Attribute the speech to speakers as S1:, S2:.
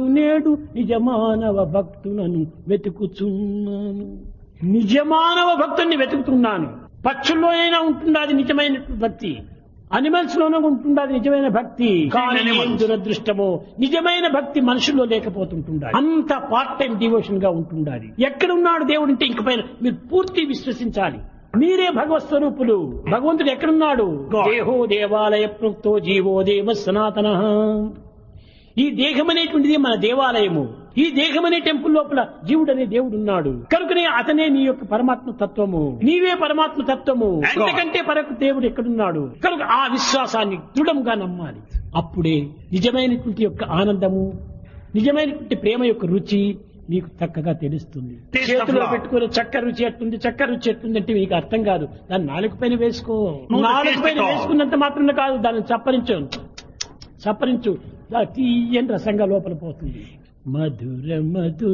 S1: నేడు నిజమానవ భక్తులను వెతుకుచున్నాను నిజమానవ భక్తుల్ని వెతుకుతున్నాను పక్షుల్లోనైనా ఉంటుంది అది నిజమైన భక్తి అనిమల్స్ లోనూ ఉంటుంది అది నిజమైన భక్తి కానీ ఏం దురదృష్టమో నిజమైన భక్తి మనుషుల్లో లేకపోతుంటుండాలి అంత పార్ట్ టైం డివోషన్ గా ఉంటుండాలి ఎక్కడున్నాడు దేవుడు అంటే ఇంక పైన మీరు పూర్తి విశ్వసించాలి మీరే భగవత్ స్వరూపులు భగవంతుడు ఎక్కడున్నాడు దేహో దేవాలయ ప్రోక్తో జీవో దేవ సనాతన ఈ దేహం అనేటువంటిది మన దేవాలయము ఈ దేహం అనే టెంపుల్ లోపల జీవుడు అనే దేవుడు ఉన్నాడు కనుకనే అతనే నీ యొక్క పరమాత్మ తత్వము నీవే పరమాత్మ తత్వము అంతకంటే పరకు దేవుడు ఎక్కడున్నాడు కనుక ఆ విశ్వాసాన్ని దృఢంగా నమ్మాలి అప్పుడే నిజమైనటువంటి యొక్క ఆనందము నిజమైనటువంటి ప్రేమ యొక్క రుచి మీకు చక్కగా తెలుస్తుంది
S2: Taste of
S1: చేతిలో
S2: love.
S1: పెట్టుకుని చక్కెర రుచి ఎట్టుంది చక్కెర రుచి ఎట్టుంది అంటే మీకు అర్థం కాదు దాన్ని నాలుగు పైన వేసుకో
S2: No, the
S1: నాలుగు
S2: taste
S1: పైన
S2: at all.
S1: వేసుకున్నంత మాత్రమే కాదు దాన్ని చప్పరించు చప్పరించు దా తీయని రసంగా లోపల పోతుంది మధుర మధుర